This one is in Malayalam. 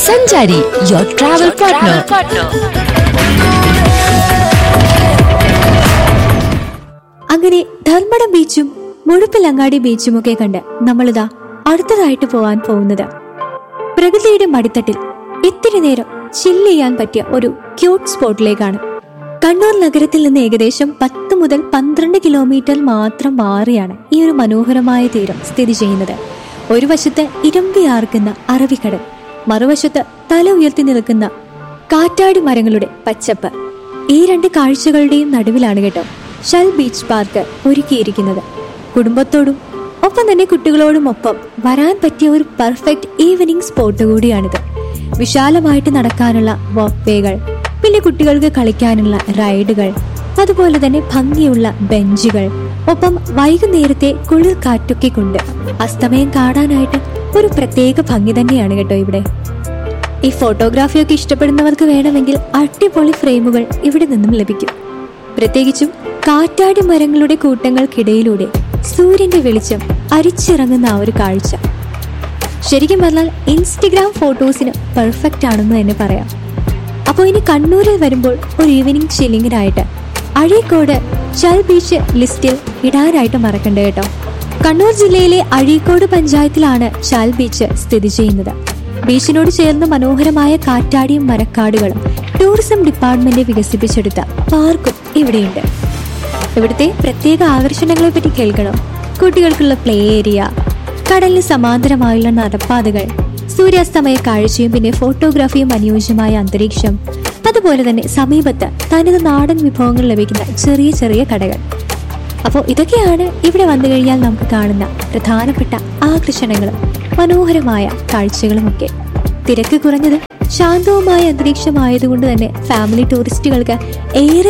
സഞ്ചാരി യുവർ ട്രാവൽ പാർട്ട്ണർ അങ്ങനെ ധർമ്മടം ബീച്ചും മുഴുപ്പിലങ്ങാടി ബീച്ചും ഒക്കെ കണ്ട് നമ്മളിതാ അടുത്തതായിട്ട് പോവാൻ പോകുന്നത് പ്രകൃതിയുടെ മടിത്തട്ടിൽ ഇത്തിരി നേരം ചില്ല് ചെയ്യാൻ പറ്റിയ ഒരു ക്യൂട്ട് സ്പോട്ടിലേക്കാണ് കണ്ണൂർ നഗരത്തിൽ നിന്ന് ഏകദേശം പത്ത് മുതൽ പന്ത്രണ്ട് കിലോമീറ്റർ മാത്രം മാറിയാണ് ഈ ഒരു മനോഹരമായ തീരം സ്ഥിതി ചെയ്യുന്നത് ഒരു വശത്ത് ഇരമ്പിയാർക്കുന്ന അറബിക്കടൽ മറുവശത്ത് തല ഉയർത്തി നിൽക്കുന്ന കാറ്റാടി മരങ്ങളുടെ പച്ചപ്പ് ഈ രണ്ട് കാഴ്ചകളുടെയും നടുവിലാണ് കേട്ടോ ഷൽ ബീച്ച് പാർക്ക് ഒരുക്കിയിരിക്കുന്നത് കുടുംബത്തോടും ഒപ്പം തന്നെ കുട്ടികളോടും ഒപ്പം വരാൻ പറ്റിയ ഒരു പെർഫെക്റ്റ് ഈവനിങ് സ്പോട്ട് കൂടിയാണിത് വിശാലമായിട്ട് നടക്കാനുള്ള വാക്ക് വേകൾ പിന്നെ കുട്ടികൾക്ക് കളിക്കാനുള്ള റൈഡുകൾ അതുപോലെ തന്നെ ഭംഗിയുള്ള ബെഞ്ചുകൾ ഒപ്പം വൈകുന്നേരത്തെ കുളിർ കാറ്റൊക്കെ കൊണ്ട് അസ്തമയം കാണാനായിട്ട് ഒരു പ്രത്യേക ഭംഗി തന്നെയാണ് കേട്ടോ ഇവിടെ ഈ ഫോട്ടോഗ്രാഫിയൊക്കെ ഇഷ്ടപ്പെടുന്നവർക്ക് വേണമെങ്കിൽ അടിപൊളി ഫ്രെയിമുകൾ ഇവിടെ നിന്നും ലഭിക്കും പ്രത്യേകിച്ചും കാറ്റാടി മരങ്ങളുടെ കൂട്ടങ്ങൾക്കിടയിലൂടെ സൂര്യന്റെ വെളിച്ചം അരിച്ചിറങ്ങുന്ന ആ ഒരു കാഴ്ച ശരിക്കും പറഞ്ഞാൽ ഇൻസ്റ്റഗ്രാം ഫോട്ടോസിന് പെർഫെക്റ്റ് ആണെന്ന് തന്നെ പറയാം അപ്പോൾ ഇനി കണ്ണൂരിൽ വരുമ്പോൾ ഒരു ഈവനിങ് ചില്ലിങ്ങിനായിട്ട് അഴീക്കോട് ചൽ ബീച്ച് ലിസ്റ്റിൽ ഇടാനായിട്ട് മറക്കണ്ട കേട്ടോ കണ്ണൂർ ജില്ലയിലെ അഴീക്കോട് പഞ്ചായത്തിലാണ് ചാൽ ബീച്ച് സ്ഥിതി ചെയ്യുന്നത് ബീച്ചിനോട് ചേർന്ന് മനോഹരമായ കാറ്റാടിയും മരക്കാടുകളും ടൂറിസം ഡിപ്പാർട്ട്മെന്റ് വികസിപ്പിച്ചെടുത്ത പാർക്കും ഇവിടെയുണ്ട് ഇവിടുത്തെ പ്രത്യേക ആകർഷണങ്ങളെ പറ്റി കേൾക്കണം കുട്ടികൾക്കുള്ള പ്ലേ ഏരിയ കടലിന് സമാന്തരമായുള്ള നടപ്പാതകൾ സൂര്യാസ്തമയ കാഴ്ചയും പിന്നെ ഫോട്ടോഗ്രാഫിയും അനുയോജ്യമായ അന്തരീക്ഷം അതുപോലെ തന്നെ സമീപത്ത് തനത് നാടൻ വിഭവങ്ങൾ ലഭിക്കുന്ന ചെറിയ ചെറിയ കടകൾ അപ്പോൾ ഇതൊക്കെയാണ് ഇവിടെ വന്നു കഴിഞ്ഞാൽ നമുക്ക് കാണുന്ന പ്രധാനപ്പെട്ട ആകർഷണങ്ങളും മനോഹരമായ കാഴ്ചകളുമൊക്കെ തിരക്ക് കുറഞ്ഞതും ശാന്തവുമായ അന്തരീക്ഷമായതുകൊണ്ട് തന്നെ ഫാമിലി ടൂറിസ്റ്റുകൾക്ക് ഏറെ